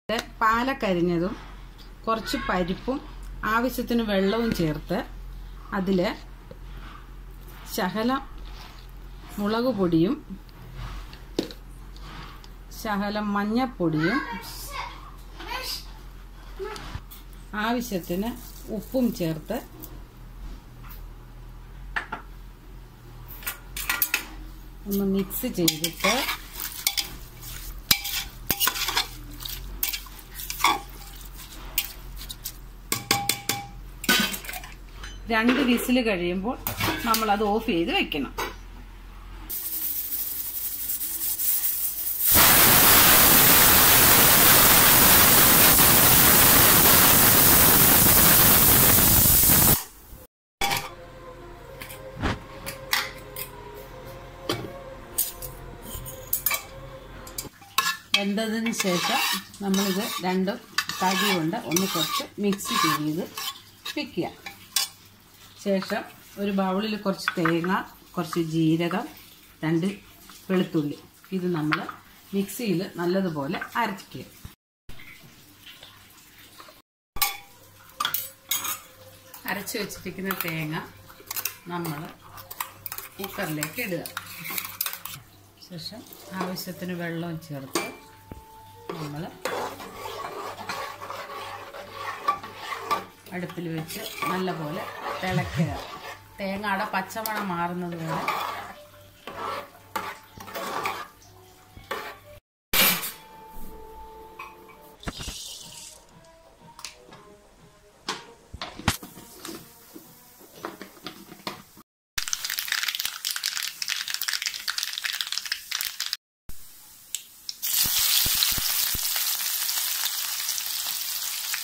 ഇത് പാലക്കരിഞ്ഞതും കുറച്ച് പരിപ്പും ആവശ്യത്തിന് വെള്ളവും ചേർത്ത് അതിൽ ശകലം മുളക് പൊടിയും ശകലം മഞ്ഞപ്പൊടിയും ആവശ്യത്തിന് ഉപ്പും ചേർത്ത് ഒന്ന് മിക്സ് ചെയ്തിട്ട് രണ്ട് വിസിൽ കഴിയുമ്പോൾ നമ്മൾ അത് ഓഫ് ചെയ്ത് വെക്കണം വെന്തതിന് ശേഷം നമ്മളിത് രണ്ട് തടി കൊണ്ട് ഒന്ന് കുറച്ച് മിക്സ് ചെയ്ത് വെക്കുക ശേഷം ഒരു ബൗളിൽ കുറച്ച് തേങ്ങ കുറച്ച് ജീരകം രണ്ട് വെളുത്തുള്ളി ഇത് നമ്മൾ മിക്സിയിൽ നല്ലതുപോലെ അരച്ചിക്കുക അരച്ച് വെച്ചിരിക്കുന്ന തേങ്ങ നമ്മൾ കുക്കറിലേക്ക് ഇടുക ശേഷം ആവശ്യത്തിന് വെള്ളം ചേർത്ത് നമ്മൾ അടുപ്പിൽ വെച്ച് നല്ലപോലെ തിളയ്ക്കുക തേങ്ങയുടെ പച്ചമണം മാറുന്നത് വരെ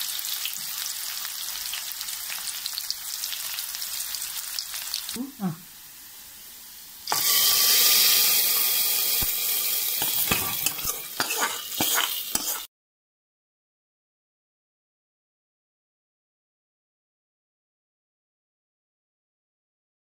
ആ